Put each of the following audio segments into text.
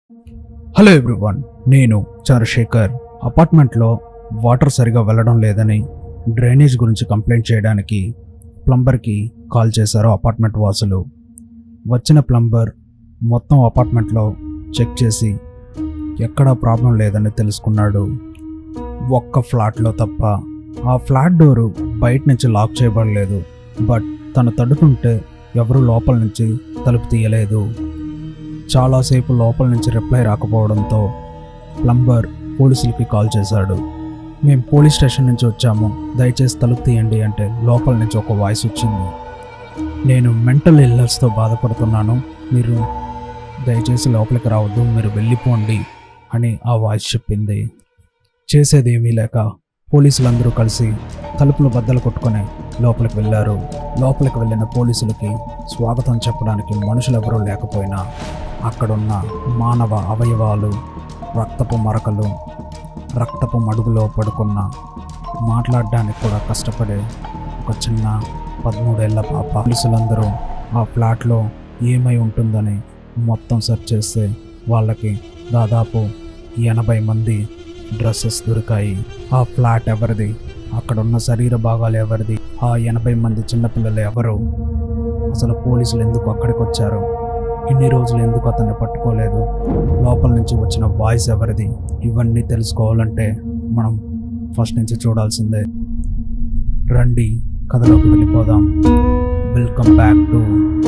hello everyone నేను చంద్రశేఖర్ అపార్ట్మెంట్లో water సరిగా వెళ్ళడం లేదని డ్రైనేజ్ గురించి కంప్లైంట్ చేయడానికి ప్లంబర్కి కాల్ చేశారు అపార్ట్మెంట్ వాసులు వచ్చిన ప్లంబర్ మొత్తం అపార్ట్మెంట్లో చెక్ చేసి ఎక్కడా ప్రాబ్లం లేదని తెలుసుకున్నాడు ఒక్క ఫ్లాట్లో తప్ప ఆ ఫ్లాట్ డోరు బయట నుంచి లాక్ చేయబడలేదు బట్ తను తడుతుంటే ఎవరు లోపల నుంచి తలుపు తీయలేదు చాలాసేపు లోపల నుంచి రిప్లై రాకపోవడంతో ప్లంబర్ పోలీసులకి కాల్ చేశాడు మేము పోలీస్ స్టేషన్ నుంచి వచ్చాము దయచేసి తలుపు తీయండి అంటే లోపల నుంచి ఒక వాయిస్ వచ్చింది నేను మెంటల్ ఇల్లర్స్తో బాధపడుతున్నాను మీరు దయచేసి లోపలికి రావద్దు మీరు వెళ్ళిపోండి అని ఆ వాయిస్ చెప్పింది చేసేది ఏమీ లేక పోలీసులందరూ కలిసి తలుపులు బద్దలు కొట్టుకొని లోపలికి వెళ్ళారు లోపలికి వెళ్ళిన పోలీసులకి స్వాగతం చెప్పడానికి మనుషులెవరూ లేకపోయినా అక్కడున్న మానవ అవయవాలు రక్తపు మరకలు రక్తపు మడుగులో పడుకున్న మాట్లాడడానికి కూడా కష్టపడే ఒక చిన్న పదమూడేళ్ల పాప పోలీసులందరూ ఆ ఫ్లాట్లో ఏమై ఉంటుందని మొత్తం సెర్చ్ చేస్తే వాళ్ళకి దాదాపు ఎనభై మంది డ్రెస్సెస్ దొరికాయి ఆ ఫ్లాట్ ఎవరిది అక్కడున్న శరీర భాగాలు ఎవరిది ఆ ఎనభై మంది చిన్నపిల్లలు ఎవరు అసలు పోలీసులు ఎందుకు అక్కడికి వచ్చారు ఇన్ని రోజులు ఎందుకు అతన్ని పట్టుకోలేదు లోపల నుంచి వచ్చిన వాయిస్ ఎవరిది ఇవన్నీ తెలుసుకోవాలంటే మనం ఫస్ట్ నుంచి చూడాల్సిందే రండి కథలోకి వెళ్ళిపోదాం welcome back to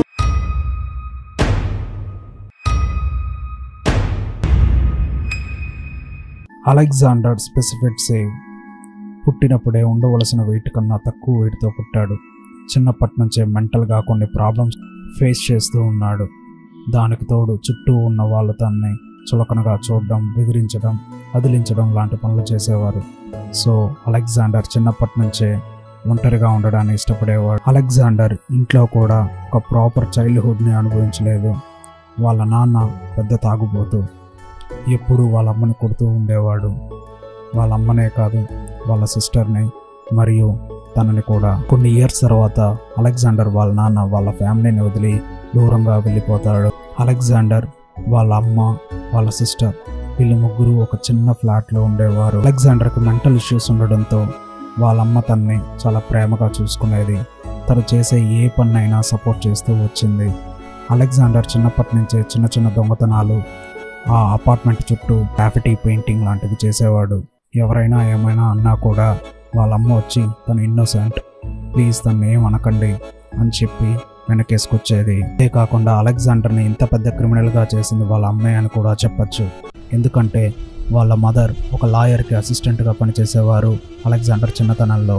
Alexander specific సేవ్ పుట్టినప్పుడే ఉండవలసిన వెయిట్ కన్నా తక్కువ వెయిట్తో పుట్టాడు చిన్నప్పటి నుంచే మెంటల్గా కొన్ని ప్రాబ్లమ్స్ ఫేస్ చేస్తూ ఉన్నాడు దానికి తోడు చుట్టూ ఉన్న వాళ్ళు తనని చులకనగా చూడడం బెదిరించడం అదిలించడం లాంటి పనులు చేసేవారు సో అలెగ్జాండర్ చిన్నప్పటి నుంచే ఒంటరిగా ఉండడాన్ని ఇష్టపడేవాడు అలెగ్జాండర్ ఇంట్లో కూడా ఒక ప్రాపర్ చైల్డ్హుడ్ని అనుభవించలేదు వాళ్ళ నాన్న పెద్ద తాగుబోతు ఎప్పుడూ వాళ్ళ అమ్మని కొడుతూ ఉండేవాడు వాళ్ళ అమ్మనే కాదు వాళ్ళ సిస్టర్ని మరియు తనని కూడా కొన్ని ఇయర్స్ తర్వాత అలెగ్జాండర్ వాళ్ళ నాన్న వాళ్ళ ఫ్యామిలీని వదిలి దూరంగా వెళ్ళిపోతాడు అలెగ్జాండర్ వాళ్ళ అమ్మ వాళ్ళ సిస్టర్ వీళ్ళు ముగ్గురు ఒక చిన్న ఫ్లాట్లో ఉండేవారు అలెగ్జాండర్కి మెంటల్ ఇష్యూస్ ఉండడంతో వాళ్ళ అమ్మ తన్ని చాలా ప్రేమగా చూసుకునేది తను చేసే ఏ పన్నైనా సపోర్ట్ చేస్తూ వచ్చింది అలెగ్జాండర్ చిన్నప్పటి నుంచే చిన్న చిన్న దొంగతనాలు ఆ అపార్ట్మెంట్ చుట్టూ గ్రాఫిటీ పెయింటింగ్ లాంటివి చేసేవాడు ఎవరైనా ఏమైనా అన్నా కూడా వాళ్ళ అమ్మ వచ్చి తను ఇన్నోసెంట్ ప్లీజ్ తను ఏం అనకండి అని చెప్పి వెనకేసుకొచ్చేది అంతే కాకుండా అలెగ్జాండర్ని ఇంత పెద్ద క్రిమినల్గా చేసింది వాళ్ళ అమ్మే అని కూడా చెప్పచ్చు ఎందుకంటే వాళ్ళ మదర్ ఒక లాయర్కి అసిస్టెంట్గా పనిచేసేవారు అలెగ్జాండర్ చిన్నతనంలో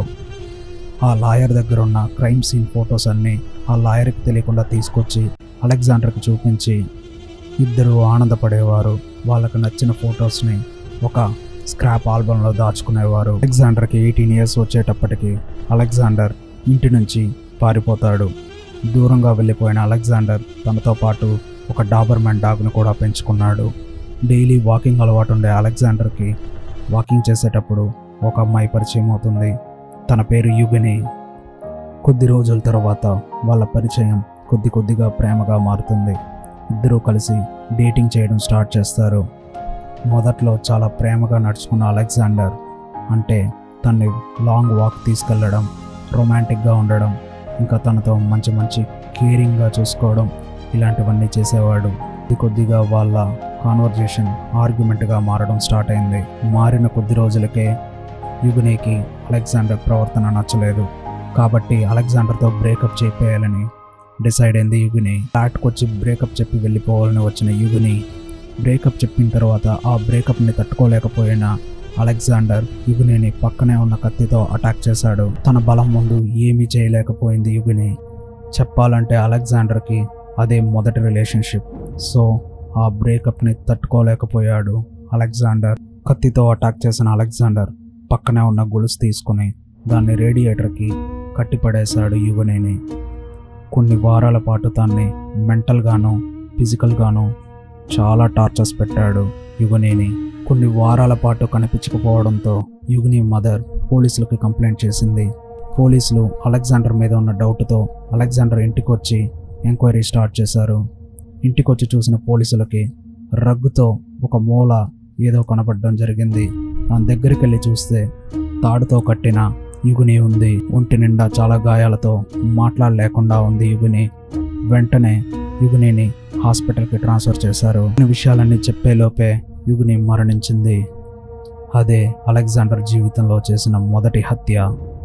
ఆ లాయర్ దగ్గర ఉన్న క్రైమ్ సీన్ ఫొటోస్ అన్నీ ఆ లాయర్కి తెలియకుండా తీసుకొచ్చి అలెగ్జాండర్కి చూపించి ఇద్దరు ఆనందపడేవారు వాళ్ళకు నచ్చిన ఫొటోస్ని ఒక స్క్రాప్ ఆల్బంలో దాచుకునేవారు అలెగ్జాండర్కి ఎయిటీన్ ఇయర్స్ వచ్చేటప్పటికి అలెగ్జాండర్ ఇంటి నుంచి పారిపోతాడు దూరంగా వెళ్ళిపోయిన అలెగ్జాండర్ తనతో పాటు ఒక డాబర్మెన్ డాగ్ను కూడా పెంచుకున్నాడు డైలీ వాకింగ్ అలవాటు ఉండే అలెగ్జాండర్కి వాకింగ్ చేసేటప్పుడు ఒక అమ్మాయి పరిచయం అవుతుంది తన పేరు యుగని కొద్ది రోజుల తర్వాత వాళ్ళ పరిచయం కొద్ది కొద్దిగా ప్రేమగా మారుతుంది ఇద్దరూ కలిసి డేటింగ్ చేయడం స్టార్ట్ చేస్తారు మొదట్లో చాలా ప్రేమగా నడుచుకున్న అలెగ్జాండర్ అంటే తన్ని లాంగ్ వాక్ తీసుకెళ్ళడం రొమాంటిక్గా ఉండడం ఇంకా తనతో మంచి మంచి కేరింగ్గా చూసుకోవడం ఇలాంటివన్నీ చేసేవాడు కొద్ది కొద్దిగా వాళ్ళ కాన్వర్జేషన్ ఆర్గ్యుమెంట్గా మారడం స్టార్ట్ అయింది మారిన కొద్ది రోజులకే యుగనీకి అలెగ్జాండర్ ప్రవర్తన నచ్చలేదు కాబట్టి అలెగ్జాండర్తో బ్రేకప్ చేపేయాలని డిసైడ్ అయింది యుగిని ఫ్లాట్కి వచ్చి బ్రేకప్ చెప్పి వెళ్ళిపోవాలని వచ్చిన యుగిని బ్రేకప్ చెప్పిన తర్వాత ఆ బ్రేకప్ని తట్టుకోలేకపోయిన అలెగ్జాండర్ యుగిని పక్కనే ఉన్న కత్తితో అటాక్ చేశాడు తన బలం ముందు ఏమీ చేయలేకపోయింది యుగిని చెప్పాలంటే అలెగ్జాండర్కి అదే మొదటి రిలేషన్షిప్ సో ఆ బ్రేకప్ని తట్టుకోలేకపోయాడు అలెగ్జాండర్ కత్తితో అటాక్ చేసిన అలెగ్జాండర్ పక్కనే ఉన్న గొలుసు తీసుకుని దాన్ని రేడియేటర్కి కట్టిపడేశాడు యువనేని కొన్ని వారాల పాటు దాన్ని మెంటల్గాను ఫిజికల్గాను చాలా టార్చర్స్ పెట్టాడు యుగనేని కొన్ని వారాల పాటు కనిపించకపోవడంతో యుగని మదర్ పోలీసులకి కంప్లైంట్ చేసింది పోలీసులు అలెగ్జాండర్ మీద ఉన్న డౌట్తో అలెగ్జాండర్ ఇంటికి వచ్చి ఎంక్వైరీ స్టార్ట్ చేశారు ఇంటికి వచ్చి చూసిన పోలీసులకి రగ్గుతో ఒక మూల ఏదో కనపడడం జరిగింది దాని దగ్గరికి వెళ్ళి చూస్తే తాడుతో కట్టిన యుగుని ఉంది ఒంటి నిండా చాలా గాయాలతో మాట్లాడలేకుండా ఉంది యుగుని వెంటనే యుగునిని హాస్పిటల్కి ట్రాన్స్ఫర్ చేశారు ఈ విషయాలన్నీ చెప్పేలోపే యుగుని మరణించింది అదే అలెగ్జాండర్ జీవితంలో చేసిన మొదటి హత్య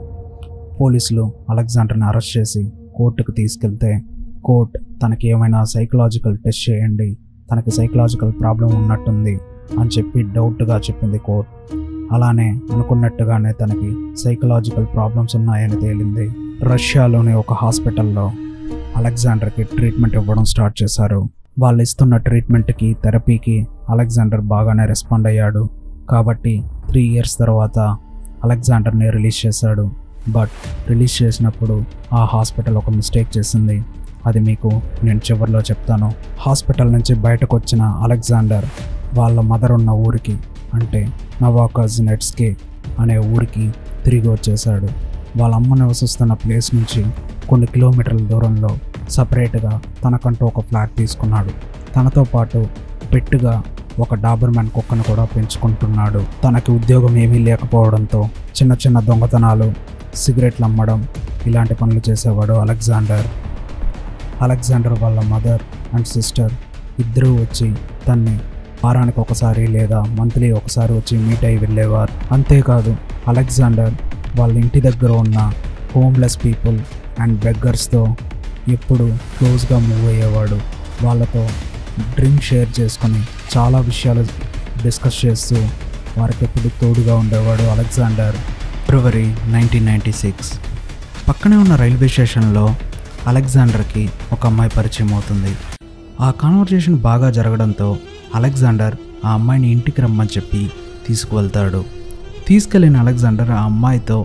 పోలీసులు అలెగ్జాండర్ని అరెస్ట్ చేసి కోర్టుకు తీసుకెళ్తే కోర్ట్ తనకి ఏమైనా సైకలాజికల్ టెస్ట్ చేయండి తనకి సైకలాజికల్ ప్రాబ్లం ఉన్నట్టుంది అని చెప్పి డౌట్గా చెప్పింది కోర్ట్ అలానే అనుకున్నట్టుగానే తనకి సైకలాజికల్ ప్రాబ్లమ్స్ ఉన్నాయని తేలింది రష్యాలోని ఒక హాస్పిటల్లో అలెగ్జాండర్కి ట్రీట్మెంట్ ఇవ్వడం స్టార్ట్ చేశారు వాళ్ళు ఇస్తున్న ట్రీట్మెంట్కి థెరపీకి అలెగ్జాండర్ బాగానే రెస్పాండ్ అయ్యాడు కాబట్టి త్రీ ఇయర్స్ తర్వాత అలెగ్జాండర్ని రిలీజ్ చేశాడు బట్ రిలీజ్ చేసినప్పుడు ఆ హాస్పిటల్ ఒక మిస్టేక్ చేసింది అది మీకు నేను చివరిలో చెప్తాను హాస్పిటల్ నుంచి బయటకు వచ్చిన అలెగ్జాండర్ వాళ్ళ మదర్ ఉన్న ఊరికి అంటే నవాకజినెట్స్కే అనే ఊరికి తిరిగి వచ్చేసాడు వాళ్ళ అమ్మ నివసిస్తున్న ప్లేస్ నుంచి కొన్ని కిలోమీటర్ల దూరంలో సపరేట్గా తనకంటూ ఒక ఫ్లాట్ తీసుకున్నాడు తనతో పాటు పెట్టుగా ఒక డాబర్మ్యాన్ కుక్కను కూడా పెంచుకుంటున్నాడు తనకి ఉద్యోగం ఏమీ లేకపోవడంతో చిన్న చిన్న దొంగతనాలు సిగరెట్లు అమ్మడం ఇలాంటి పనులు చేసేవాడు అలెగ్జాండర్ అలెగ్జాండర్ వాళ్ళ మదర్ అండ్ సిస్టర్ ఇద్దరూ వచ్చి తన్ని వారానికి ఒకసారి లేదా మంత్లీ ఒకసారి వచ్చి మీట్ అయి వెళ్ళేవారు అంతేకాదు అలెగ్జాండర్ వాళ్ళ ఇంటి దగ్గర ఉన్న హోమ్లెస్ పీపుల్ అండ్ బెగ్గర్స్తో ఎప్పుడు క్లోజ్గా మూవ్ అయ్యేవాడు వాళ్ళతో డ్రింక్ షేర్ చేసుకొని చాలా విషయాలు డిస్కస్ చేస్తూ వారికి ఎప్పుడు తోడుగా ఉండేవాడు Alexander February nineteen ninety six పక్కనే ఉన్న రైల్వే స్టేషన్లో అలెగ్జాండర్కి ఒక అమ్మాయి పరిచయం అవుతుంది ఆ కాన్వర్జేషన్ బాగా జరగడంతో అలెగ్జాండర్ ఆ అమ్మాయిని ఇంటికి రమ్మని చెప్పి తీసుకువెళ్తాడు తీసుకెళ్ళిన అలెగ్జాండర్ ఆ అమ్మాయితో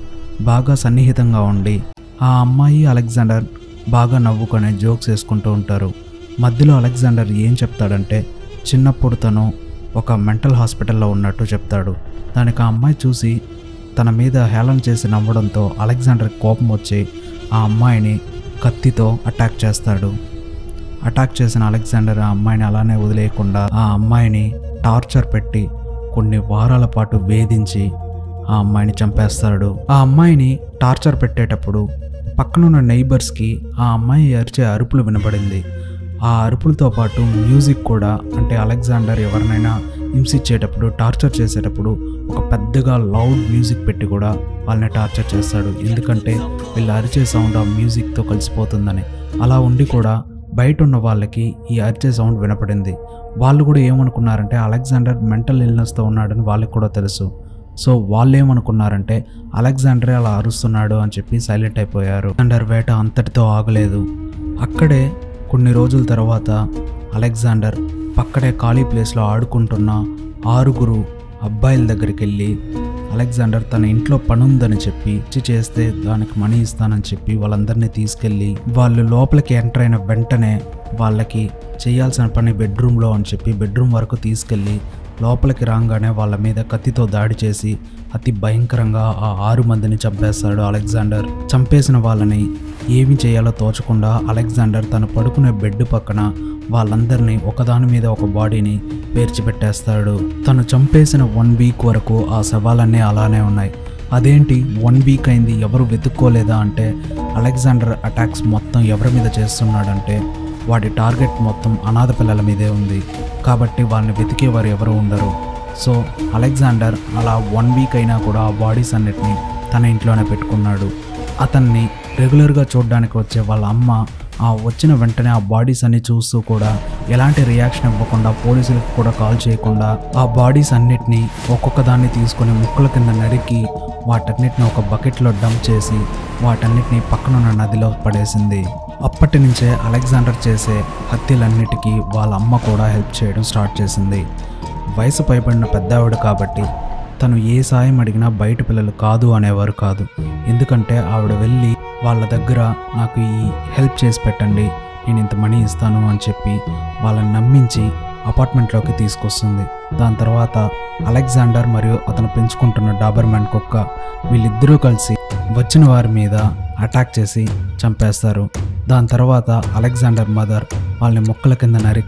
బాగా సన్నిహితంగా ఉండి ఆ అమ్మాయి అలెగ్జాండర్ బాగా నవ్వుకొని జోక్స్ వేసుకుంటూ ఉంటారు మధ్యలో అలెగ్జాండర్ ఏం చెప్తాడంటే చిన్నప్పుడు తను ఒక మెంటల్ హాస్పిటల్లో ఉన్నట్టు చెప్తాడు దానికి ఆ అమ్మాయి చూసి తన మీద హేళన చేసి నవ్వడంతో అలెగ్జాండర్ కోపం వచ్చి ఆ అమ్మాయిని కత్తితో అటాక్ చేస్తాడు అటాక్ చేసిన అలెగ్జాండర్ ఆ అమ్మాయిని అలానే వదిలేయకుండా ఆ అమ్మాయిని టార్చర్ పెట్టి కొన్ని వారాల పాటు వేధించి ఆ అమ్మాయిని చంపేస్తాడు ఆ అమ్మాయిని టార్చర్ పెట్టేటప్పుడు పక్కనున్న నైబర్స్కి ఆ అమ్మాయి అరిచే అరుపులు వినబడింది ఆ అరుపులతో పాటు మ్యూజిక్ కూడా అంటే అలెగ్జాండర్ ఎవరినైనా హింసించేటప్పుడు టార్చర్ చేసేటప్పుడు ఒక పెద్దగా లౌడ్ మ్యూజిక్ పెట్టి కూడా వాళ్ళని టార్చర్ చేస్తాడు ఎందుకంటే వీళ్ళు అరిచే సౌండ్ ఆ మ్యూజిక్తో కలిసిపోతుందని అలా ఉండి కూడా బయట ఉన్న వాళ్ళకి ఈ అరిచే సౌండ్ వినపడింది వాళ్ళు కూడా ఏమనుకున్నారంటే అలెగ్జాండర్ మెంటల్ ఇల్నెస్తో ఉన్నాడని వాళ్ళకి కూడా తెలుసు సో వాళ్ళు ఏమనుకున్నారంటే అలెగ్జాండరే అలా అరుస్తున్నాడు అని చెప్పి సైలెంట్ అయిపోయారు అలెగ్జాండర్ వేట అంతటితో ఆగలేదు అక్కడే కొన్ని రోజుల తర్వాత అలెగ్జాండర్ పక్కడే ఖాళీ ప్లేస్లో ఆడుకుంటున్న ఆరుగురు అబ్బాయిల దగ్గరికి వెళ్ళి అలెగ్జాండర్ తన ఇంట్లో పని ఉందని చెప్పి ఇచ్చి చేస్తే దానికి మనీ ఇస్తానని చెప్పి వాళ్ళందరినీ తీసుకెళ్ళి వాళ్ళు లోపలికి ఎంటర్ అయిన వెంటనే వాళ్ళకి చేయాల్సిన పని బెడ్రూమ్లో అని చెప్పి బెడ్రూమ్ వరకు తీసుకెళ్ళి లోపలికి రాగానే వాళ్ళ మీద కత్తితో దాడి చేసి అతి భయంకరంగా ఆ ఆరు మందిని చంపేస్తాడు అలెగ్జాండర్ చంపేసిన వాళ్ళని ఏమి చేయాలో తోచకుండా అలెగ్జాండర్ తను పడుకునే బెడ్ పక్కన వాళ్ళందరినీ ఒకదాని మీద ఒక బాడీని పేర్చిపెట్టేస్తాడు తను చంపేసిన వన్ వీక్ వరకు ఆ శవాలన్నీ అలానే ఉన్నాయి అదేంటి వన్ వీక్ అయింది ఎవరు వెతుక్కోలేదా అంటే అలెగ్జాండర్ అటాక్స్ మొత్తం ఎవరి మీద చేస్తున్నాడంటే వాడి టార్గెట్ మొత్తం అనాథ పిల్లల మీదే ఉంది కాబట్టి వాళ్ళని వెతికేవారు ఎవరు ఉండరు సో అలెగ్జాండర్ అలా వన్ వీక్ అయినా కూడా ఆ బాడీస్ అన్నిటిని తన ఇంట్లోనే పెట్టుకున్నాడు అతన్ని రెగ్యులర్గా చూడడానికి వచ్చే వాళ్ళ అమ్మ ఆ వచ్చిన వెంటనే ఆ బాడీస్ అన్ని చూస్తూ కూడా ఎలాంటి రియాక్షన్ ఇవ్వకుండా పోలీసులకు కూడా కాల్ చేయకుండా ఆ బాడీస్ అన్నిటినీ ఒక్కొక్క దాన్ని తీసుకొని ముక్కల కింద నరికి వాటన్నిటిని ఒక బకెట్లో డంప్ చేసి వాటన్నిటిని పక్కనున్న నదిలో పడేసింది అప్పటి నుంచే అలెగ్జాండర్ చేసే హత్యలన్నిటికీ వాళ్ళ అమ్మ కూడా హెల్ప్ చేయడం స్టార్ట్ చేసింది వయసు పైబడిన పెద్దావిడ కాబట్టి తను ఏ సాయం అడిగినా బయట పిల్లలు కాదు అనేవారు కాదు ఎందుకంటే ఆవిడ వెళ్ళి వాళ్ళ దగ్గర నాకు ఈ హెల్ప్ చేసి పెట్టండి నేను ఇంత మనీ ఇస్తాను అని చెప్పి వాళ్ళని నమ్మించి అపార్ట్మెంట్లోకి తీసుకొస్తుంది దాని తర్వాత అలెగ్జాండర్ మరియు అతను పెంచుకుంటున్న డాబర్మ్యాన్ కుక్క వీళ్ళిద్దరూ కలిసి వచ్చిన వారి మీద అటాక్ చేసి చంపేస్తారు దాని తర్వాత అలెగ్జాండర్ మదర్ వాళ్ళని మొక్కల కింద నరికి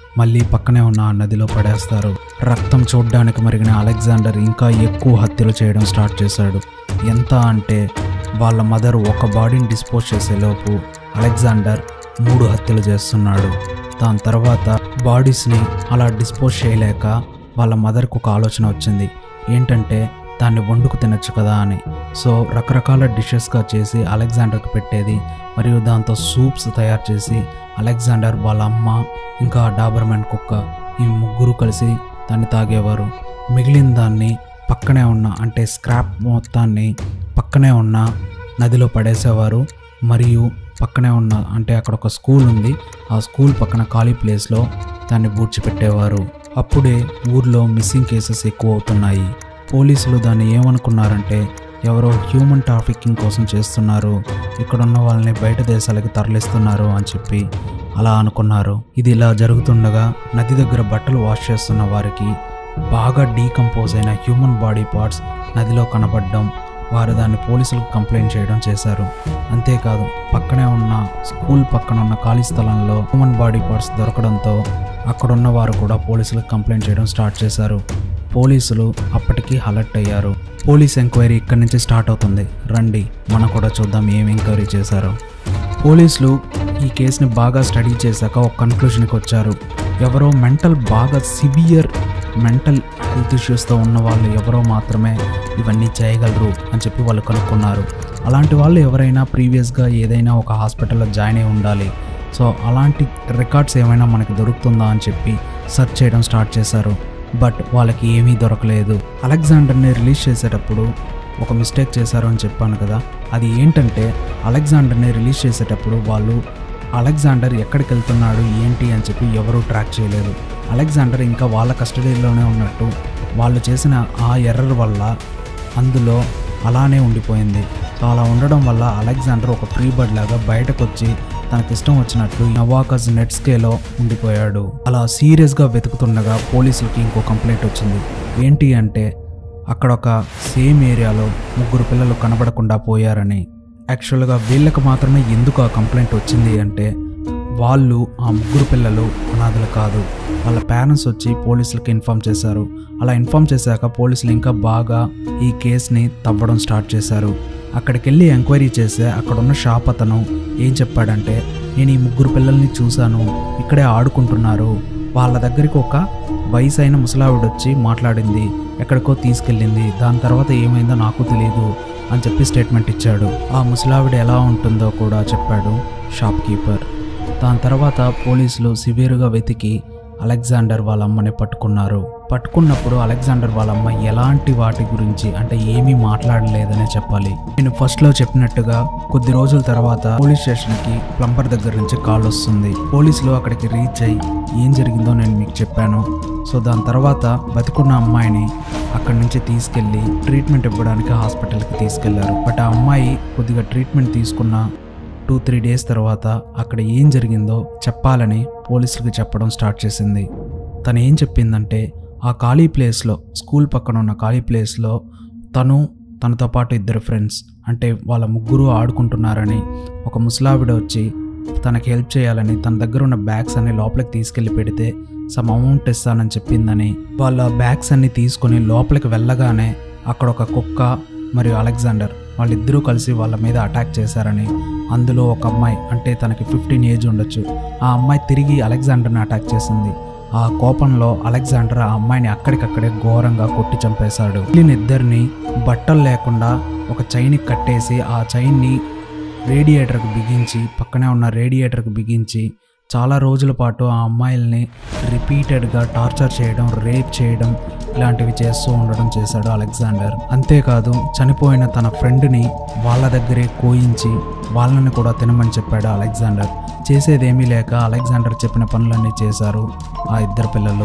మళ్ళీ పక్కనే ఉన్న ఆ నదిలో పడేస్తారు రక్తం చూడ్డానికి మరిగిన అలెగ్జాండర్ ఇంకా ఎక్కువ హత్యలు చేయడం స్టార్ట్ చేశాడు ఎంత అంటే వాళ్ళ మదర్ ఒక బాడీని డిస్పోజ్ చేసేలోపు అలెగ్జాండర్ మూడు హత్యలు చేస్తున్నాడు దాని తర్వాత బాడీస్ని అలా డిస్పోజ్ చేయలేక వాళ్ళ మదర్కు ఒక ఆలోచన వచ్చింది ఏంటంటే దాన్ని వండుకు తినొచ్చు కదా అని సో రకరకాల డిషెస్గా చేసి అలెగ్జాండర్కి పెట్టేది మరియు దాంతో సూప్స్ తయారు చేసి అలెగ్జాండర్ వాళ్ళ అమ్మ ఇంకా డాబర్మ్యాన్ కుక్క ఈ ముగ్గురు కలిసి దాన్ని తాగేవారు మిగిలిన దాన్ని పక్కనే ఉన్న అంటే స్క్రాప్ మొత్తాన్ని పక్కనే ఉన్న నదిలో పడేసేవారు మరియు పక్కనే ఉన్న అంటే అక్కడ ఒక స్కూల్ ఉంది ఆ స్కూల్ పక్కన ఖాళీ ప్లేస్లో దాన్ని పూడ్చిపెట్టేవారు అప్పుడే ఊర్లో మిస్సింగ్ కేసెస్ ఎక్కువ అవుతున్నాయి పోలీసులు దాన్ని ఏమనుకున్నారంటే ఎవరో హ్యూమన్ ట్రాఫికింగ్ కోసం చేస్తున్నారు ఇక్కడ ఉన్న వాళ్ళని బయట దేశాలకి తరలిస్తున్నారు అని చెప్పి అలా అనుకున్నారు ఇది ఇలా జరుగుతుండగా నది దగ్గర బట్టలు వాష్ చేస్తున్న వారికి బాగా డీకంపోజ్ అయిన హ్యూమన్ బాడీ పార్ట్స్ నదిలో కనబడడం వారు దాన్ని పోలీసులకు కంప్లైంట్ చేయడం చేశారు అంతేకాదు పక్కనే ఉన్న స్కూల్ పక్కన ఉన్న ఖాళీ స్థలంలో హ్యూమన్ బాడీ పార్ట్స్ దొరకడంతో అక్కడున్న వారు కూడా పోలీసులకు కంప్లైంట్ చేయడం స్టార్ట్ చేశారు పోలీసులు అప్పటికి అలర్ట్ అయ్యారు పోలీస్ ఎంక్వైరీ ఇక్కడి నుంచి స్టార్ట్ అవుతుంది రండి మనం కూడా చూద్దాం ఏం ఎంక్వైరీ చేశారో పోలీసులు ఈ కేసుని బాగా స్టడీ చేశాక ఒక కన్క్లూషన్కి వచ్చారు ఎవరో మెంటల్ బాగా సివియర్ మెంటల్ హెల్త్ ఇష్యూస్తో ఉన్న వాళ్ళు ఎవరో మాత్రమే ఇవన్నీ చేయగలరు అని చెప్పి వాళ్ళు కనుక్కున్నారు అలాంటి వాళ్ళు ఎవరైనా ప్రీవియస్గా ఏదైనా ఒక హాస్పిటల్లో జాయిన్ అయి ఉండాలి సో అలాంటి రికార్డ్స్ ఏమైనా మనకి దొరుకుతుందా అని చెప్పి సెర్చ్ చేయడం స్టార్ట్ చేశారు బట్ వాళ్ళకి ఏమీ దొరకలేదు అలెగ్జాండర్ని రిలీజ్ చేసేటప్పుడు ఒక మిస్టేక్ చేశారు అని చెప్పాను కదా అది ఏంటంటే అలెగ్జాండర్ని రిలీజ్ చేసేటప్పుడు వాళ్ళు అలెగ్జాండర్ ఎక్కడికి వెళ్తున్నాడు ఏంటి అని చెప్పి ఎవరూ ట్రాక్ చేయలేదు అలెగ్జాండర్ ఇంకా వాళ్ళ కస్టడీలోనే ఉన్నట్టు వాళ్ళు చేసిన ఆ ఎర్రర్ వల్ల అందులో అలానే ఉండిపోయింది సో అలా ఉండడం వల్ల అలెగ్జాండర్ ఒక ఫ్రీ బర్డ్ లాగా బయటకు వచ్చి తనకి ఇష్టం వచ్చినట్లు నవాకజ్ నెట్స్కేలో ఉండిపోయాడు అలా సీరియస్గా వెతుకుతుండగా పోలీసులకి ఇంకో కంప్లైంట్ వచ్చింది ఏంటి అంటే అక్కడ ఒక సేమ్ ఏరియాలో ముగ్గురు పిల్లలు కనబడకుండా పోయారని యాక్చువల్గా వీళ్ళకి మాత్రమే ఎందుకు ఆ కంప్లైంట్ వచ్చింది అంటే వాళ్ళు ఆ ముగ్గురు పిల్లలు అనాథలు కాదు వాళ్ళ పేరెంట్స్ వచ్చి పోలీసులకి ఇన్ఫామ్ చేశారు అలా ఇన్ఫామ్ చేశాక పోలీసులు ఇంకా బాగా ఈ కేసుని తవ్వడం స్టార్ట్ చేశారు అక్కడికి వెళ్ళి ఎంక్వైరీ చేస్తే అక్కడున్న షాప్ అతను ఏం చెప్పాడంటే నేను ఈ ముగ్గురు పిల్లల్ని చూశాను ఇక్కడే ఆడుకుంటున్నారు వాళ్ళ దగ్గరికి ఒక వయసు అయిన ముసలావిడ వచ్చి మాట్లాడింది ఎక్కడికో తీసుకెళ్ళింది దాని తర్వాత ఏమైందో నాకు తెలియదు అని చెప్పి స్టేట్మెంట్ ఇచ్చాడు ఆ ముసలావిడ ఎలా ఉంటుందో కూడా చెప్పాడు షాప్ కీపర్ దాని తర్వాత పోలీసులు సివియర్గా వెతికి అలెగ్జాండర్ వాళ్ళ అమ్మని పట్టుకున్నారు పట్టుకున్నప్పుడు అలెగ్జాండర్ వాళ్ళ అమ్మ ఎలాంటి వాటి గురించి అంటే ఏమీ మాట్లాడలేదనే చెప్పాలి నేను ఫస్ట్లో చెప్పినట్టుగా కొద్ది రోజుల తర్వాత పోలీస్ స్టేషన్కి ప్లంబర్ దగ్గర నుంచి కాల్ వస్తుంది పోలీసులు అక్కడికి రీచ్ అయ్యి ఏం జరిగిందో నేను మీకు చెప్పాను సో దాని తర్వాత బతికున్న అమ్మాయిని అక్కడి నుంచి తీసుకెళ్ళి ట్రీట్మెంట్ ఇవ్వడానికి హాస్పిటల్కి తీసుకెళ్లారు బట్ ఆ అమ్మాయి కొద్దిగా ట్రీట్మెంట్ తీసుకున్న టూ త్రీ డేస్ తర్వాత అక్కడ ఏం జరిగిందో చెప్పాలని పోలీసులకు చెప్పడం స్టార్ట్ చేసింది తను ఏం చెప్పిందంటే ఆ ఖాళీ ప్లేస్లో స్కూల్ పక్కన ఉన్న ఖాళీ ప్లేస్లో తను తనతో పాటు ఇద్దరు ఫ్రెండ్స్ అంటే వాళ్ళ ముగ్గురు ఆడుకుంటున్నారని ఒక ముసలావిడ వచ్చి తనకి హెల్ప్ చేయాలని తన దగ్గర ఉన్న బ్యాగ్స్ అన్ని లోపలికి తీసుకెళ్లి పెడితే సమ్ అమౌంట్ ఇస్తానని చెప్పిందని వాళ్ళ బ్యాగ్స్ అన్ని తీసుకొని లోపలికి వెళ్ళగానే అక్కడ ఒక కుక్క మరియు అలెగ్జాండర్ వాళ్ళిద్దరూ కలిసి వాళ్ళ మీద అటాక్ చేశారని అందులో ఒక అమ్మాయి అంటే తనకి ఫిఫ్టీన్ ఏజ్ ఉండొచ్చు ఆ అమ్మాయి తిరిగి అలెగ్జాండర్ని అటాక్ చేసింది ఆ కోపంలో అలెగ్జాండర్ ఆ అమ్మాయిని అక్కడికక్కడే ఘోరంగా కొట్టి చంపేశాడు వీళ్ళిద్దరిని బట్టలు లేకుండా ఒక చైన్కి కట్టేసి ఆ చైన్ని రేడియేటర్కి బిగించి పక్కనే ఉన్న రేడియేటర్కి బిగించి చాలా రోజుల పాటు ఆ అమ్మాయిల్ని రిపీటెడ్గా టార్చర్ చేయడం రేప్ చేయడం ఇలాంటివి చేస్తూ ఉండడం చేశాడు అలెగ్జాండర్ అంతేకాదు చనిపోయిన తన ఫ్రెండ్ని వాళ్ళ దగ్గరే కోయించి వాళ్ళని కూడా తినమని చెప్పాడు అలెగ్జాండర్ చేసేదేమీ లేక అలెగ్జాండర్ చెప్పిన పనులన్నీ చేశారు ఆ ఇద్దరు పిల్లలు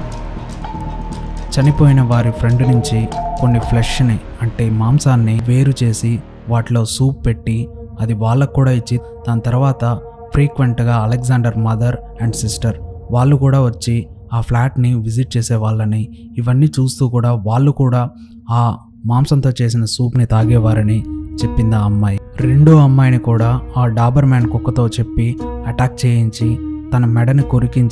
చనిపోయిన వారి ఫ్రెండ్ నుంచి కొన్ని ఫ్లెష్ని అంటే మాంసాన్ని వేరు చేసి వాటిలో సూప్ పెట్టి అది వాళ్ళకు కూడా ఇచ్చి దాని తర్వాత ఫ్రీక్వెంట్గా అలెగ్జాండర్ మదర్ అండ్ సిస్టర్ వాళ్ళు కూడా వచ్చి ఆ ఫ్లాట్ని విజిట్ చేసే వాళ్ళని ఇవన్నీ చూస్తూ కూడా వాళ్ళు కూడా ఆ మాంసంతో చేసిన సూప్ని తాగేవారని చెప్పింది ఆ అమ్మాయి రెండో అమ్మాయిని కూడా ఆ డాబర్ మ్యాన్ కుక్కతో చెప్పి అటాక్ చేయించి తన మెడని కొరికించి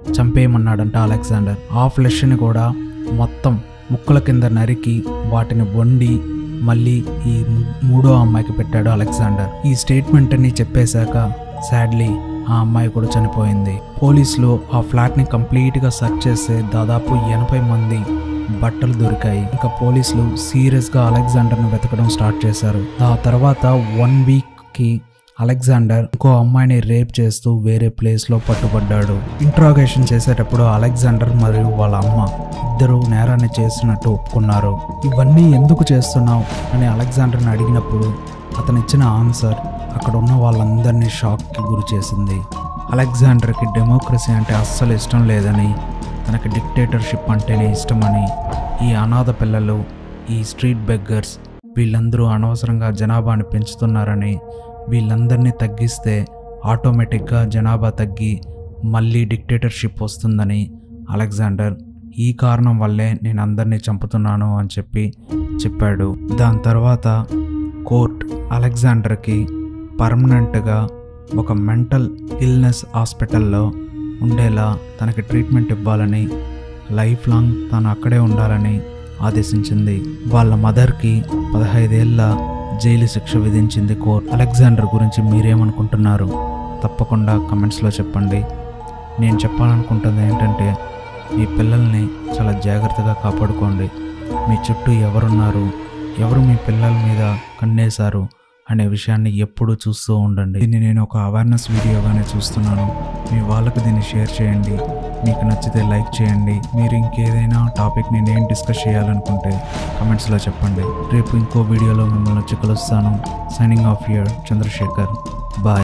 చంపేయమన్నాడంట అలెగ్జాండర్ ఆ ఫ్లెష్ని కూడా మొత్తం ముక్కల కింద నరికి వాటిని వండి మళ్ళీ ఈ ము- మూడో అమ్మాయికి పెట్టాడు అలెగ్జాండర్ ఈ స్టేట్మెంట్ అని చెప్పేశాక సాడ్లీ ఆ అమ్మాయి కూడా చనిపోయింది పోలీసులు ఆ ఫ్లాట్ని కంప్లీట్గా సెర్చ్ చేస్తే దాదాపు ఎనభై మంది బట్టలు దొరికాయి ఇంకా పోలీసులు సీరియస్గా అలెగ్జాండర్ను వెతకడం స్టార్ట్ చేశారు ఆ తర్వాత వన్ వీక్కి అలెగ్జాండర్ ఇంకో అమ్మాయిని రేప్ చేస్తూ వేరే ప్లేస్లో పట్టుబడ్డాడు ఇంట్రాగేషన్ చేసేటప్పుడు అలెగ్జాండర్ మరియు వాళ్ళ అమ్మ ఇద్దరు నేరాన్ని చేసినట్టు ఒప్పుకున్నారు ఇవన్నీ ఎందుకు చేస్తున్నావు అని అలెగ్జాండర్ని అడిగినప్పుడు అతను ఇచ్చిన ఆన్సర్ అక్కడ ఉన్న వాళ్ళందరినీ షాక్కి గురి చేసింది అలెగ్జాండర్కి డెమోక్రసీ అంటే అస్సలు ఇష్టం లేదని తనకి డిక్టేటర్షిప్ అంటేనే ఇష్టమని ఈ అనాథ పిల్లలు ఈ స్ట్రీట్ బెగ్గర్స్ వీళ్ళందరూ అనవసరంగా జనాభాని పెంచుతున్నారని వీళ్ళందరినీ తగ్గిస్తే ఆటోమేటిక్గా జనాభా తగ్గి మళ్ళీ డిక్టేటర్షిప్ వస్తుందని అలెగ్జాండర్ ఈ కారణం వల్లే నేను అందరినీ చంపుతున్నాను అని చెప్పి చెప్పాడు దాని తర్వాత కోర్ట్ అలెగ్జాండర్కి పర్మనెంట్గా ఒక మెంటల్ ఇల్నెస్ హాస్పిటల్లో ఉండేలా తనకి ట్రీట్మెంట్ ఇవ్వాలని లైఫ్ లాంగ్ తను అక్కడే ఉండాలని ఆదేశించింది వాళ్ళ మదర్కి పదహైదేళ్ల జైలు శిక్ష విధించింది కోర్ట్ అలెగ్జాండర్ గురించి మీరేమనుకుంటున్నారు తప్పకుండా కమెంట్స్లో చెప్పండి నేను చెప్పాలనుకుంటుంది ఏంటంటే మీ పిల్లల్ని చాలా జాగ్రత్తగా కాపాడుకోండి మీ చుట్టూ ఎవరున్నారు ఎవరు మీ పిల్లల మీద కన్నేశారు అనే విషయాన్ని ఎప్పుడూ చూస్తూ ఉండండి దీన్ని నేను ఒక అవేర్నెస్ వీడియోగానే చూస్తున్నాను మీ వాళ్ళకు దీన్ని షేర్ చేయండి మీకు నచ్చితే లైక్ చేయండి మీరు ఇంకేదైనా టాపిక్ని నేను డిస్కస్ చేయాలనుకుంటే కమెంట్స్లో చెప్పండి రేపు ఇంకో వీడియోలో మిమ్మల్ని వచ్చి కలుస్తాను signing off here Chandrasekhar bye